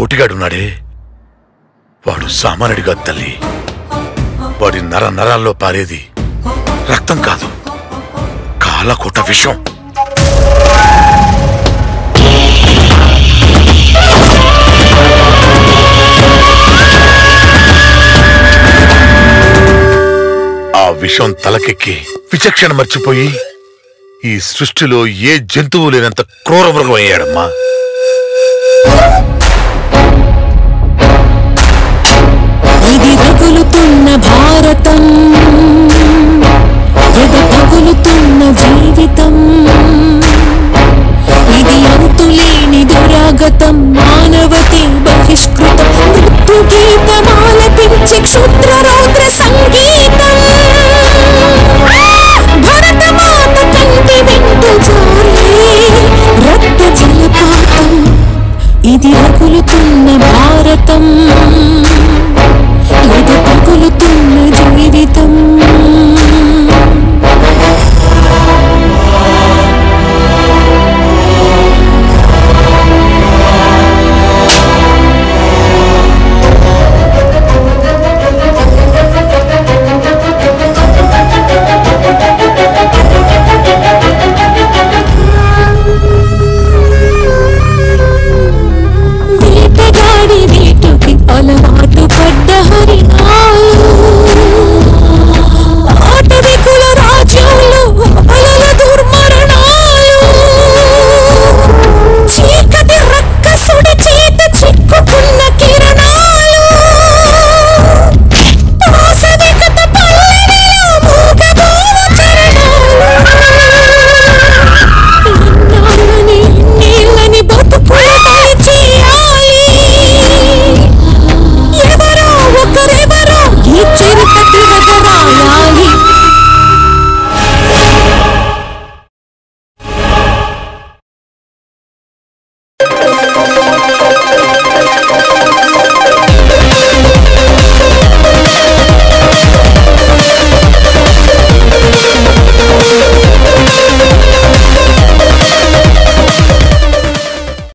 కోటిగాడున్నాడే వాడు సామాన్యుడిగా తల్లి వాడి నర నరాల్లో పారేది రక్తం కాదు కాలకోట విషం ఆ విషం తలకెక్కి విచక్షణ మర్చిపోయి ఈ సృష్టిలో ఏ జంతువు లేనంత క్రూర మృగం అయ్యాడమ్మా ఇది రగులుతున్న భారతం ఎద పగులుతున్న జీవితం ఇది అంతులేని దురాగతం మానవతి బహిష్కృతం మృత్యు గీతమాలపించి క్షుద్ర